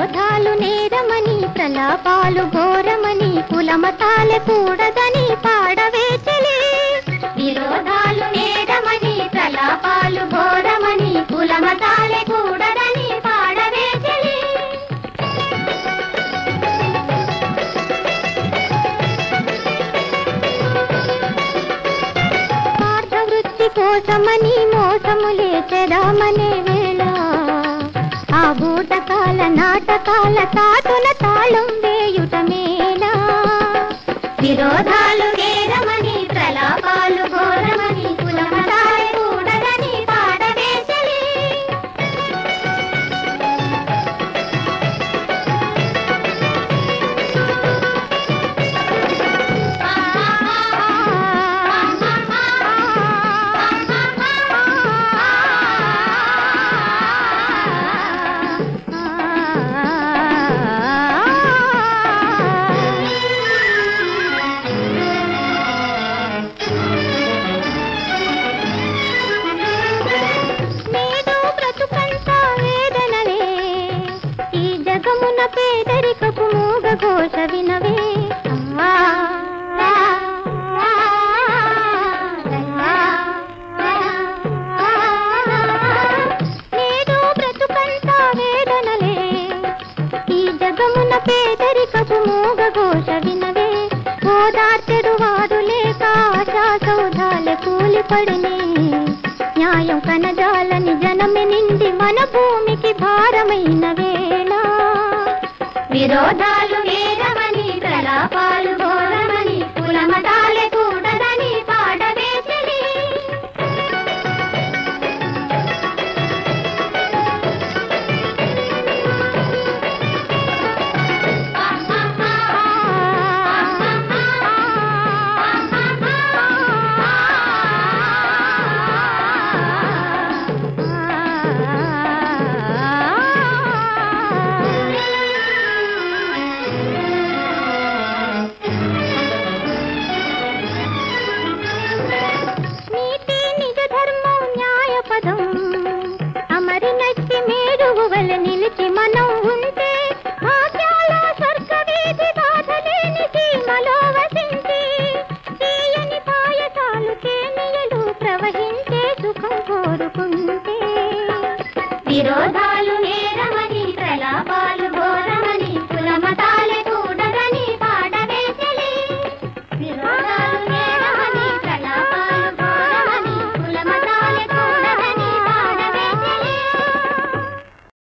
విరోధాలు నేరమని ప్రలాపాలు ఘోరమని కులమతాలే కూడదని పాడవేచలే విరోధాలు నేరమని ప్రలాపాలు ఘోరమని కులమతాలే కూడదని పాడవేచలే స్వార్థవృత్తి కోసమని మోసములే చెరామనే వేళ ఆ బూటకాల నాటకాల తాటుల తాళం వేయుట మేలా విరోధాలు నేరమని ప్రలాపాలు ఘోరమని కులమతాలే కూడదని పాడవేసలే నేడు బ్రతుకంతా వేదనలే ఈ జగమున పేదరికపు మూగ ఘోష వినవే ఆ, ఆ, ఆ, ఆ, నేడు బ్రతుకంతా వేదనలే ఈ జగమున పేదరికపు మూగ ఘోష వినవే ఓదార్చెడు వారు లేక ఆశా సౌధాల కూలిపడినే న్యాయం కనజాలని జనమి నిండి మన భూమికి భారమైన వేళ విరోధాలు నేరమని ప్రలాపాలు ఘోరమని కులమతాలే కూడదని పాడవేసలి నీతి నిజ ధర్మం న్యాయ పదం అమరి నచ్చి మేరువల నిలిచి మనం ఉంటే భాగ్యాల స్వర్గ వీధి బాధలేని సీమలో వసించి తీయని పాయసాలు తేనియలు ప్రవహించే సుఖం కోరుకుంటే విరోధ